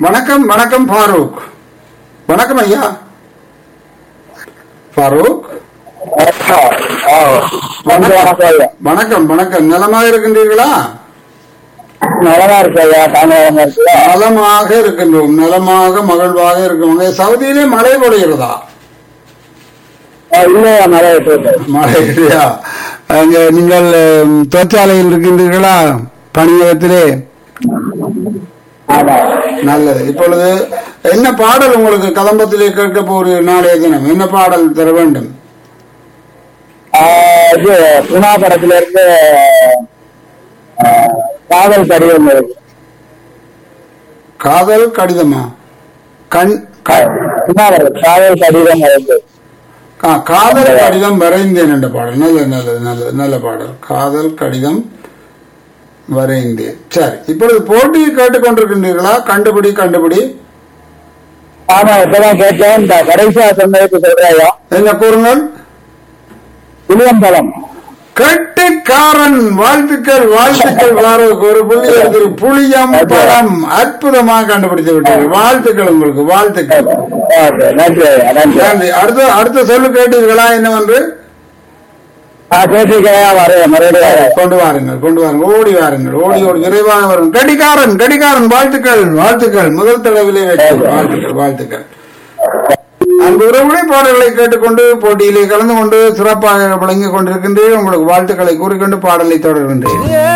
வணக்கம் வணக்கம் ஃபாரூக் வணக்கம் ஐயா ஃபாரூக் வணக்கம் வணக்கம் நலமாக இருக்கின்றீர்களா நலமா இருக்கு ஐயா தாங்க இருக்கு நலமாக இருக்கின்றோம் நலமாக மகிழ்வாக இருக்கும் சவுதியிலே மழை பொழிகிறதா இல்லையா மழை விட்டு மழை இல்லையா அங்க நீங்கள் ம், தொழிற்சாலையில் இருக்கின்றீர்களா பணியகத்திலே ஆமா நல்லது இப்பொழுது என்ன பாடல் உங்களுக்கு கதம்பத்திலே கேட்க போகிற நாளைய தினம் என்ன பாடல் தர வேண்டும் ஆஹ் இது புனா படத்துல இருந்து ஆஹ், காதல் கடிதம் இருக்கு காதல் கடிதமா கண் க- புனா படம் காதல் கடிதம் இருக்கு கா- காதல் கடிதம் வரைந்தேன் என்ற பாடல் நல்லது நல்லது நல்லது நல்ல பாடல் காதல் கடிதம் வரைந்தேன் சரி இப்பொழுது போட்டியை கேட்டுக்கொண்டிருக்கின்றீர்களா கண்டுபிடி கண்டுபிடி ஆமா இப்பதான் கேட்டேன் இந்த கடைசியா சொன்னதுக்கு சொல்றாயா என்ன கூறுங்கள் புளியம்பலம் கெட்டிக்காரன் வாழ்த்துக்கள் வாழ்த்துக்கள் வாரதுக்கு ஒரு புள்ளி எடுத்து புளியம் பழம் அற்புதமாக கண்டுபிடித்து விட்டீர்கள் வாழ்த்துக்கள் உங்களுக்கு வாழ்த்துக்கள் ஓகே, நன்றி ஐயா நன்றி நன்றி அடுத்த அடுத்த சொல்லு கேட்டீர்களா என்னவென்று ஆ கேட்டிருக்கையா வரேன் மறுபடியும் வரேன். கொண்டு வாருங்கள் கொண்டு வாருங்கள் ஓடி வாருங்கள் ஓடி ஓடி விரைவாக வரும் கடிகாரன் கடிகாரன் வாழ்த்துக்கள் வாழ்த்துக்கள் முதல் தடவிலே வெற்றி வாழ்த்துக்கள் வாழ்த்துக்கள் அந்த உறவுகளை பாடல்களை கேட்டுக்கொண்டு போட்டியிலே கலந்து கொண்டு சிறப்பாக விளங்கிக் கொண்டிருக்கின்றேன் உங்களுக்கு வாழ்த்துக்களை கூறிக்கொண்டு பாடலை தொடர்கின்றேன்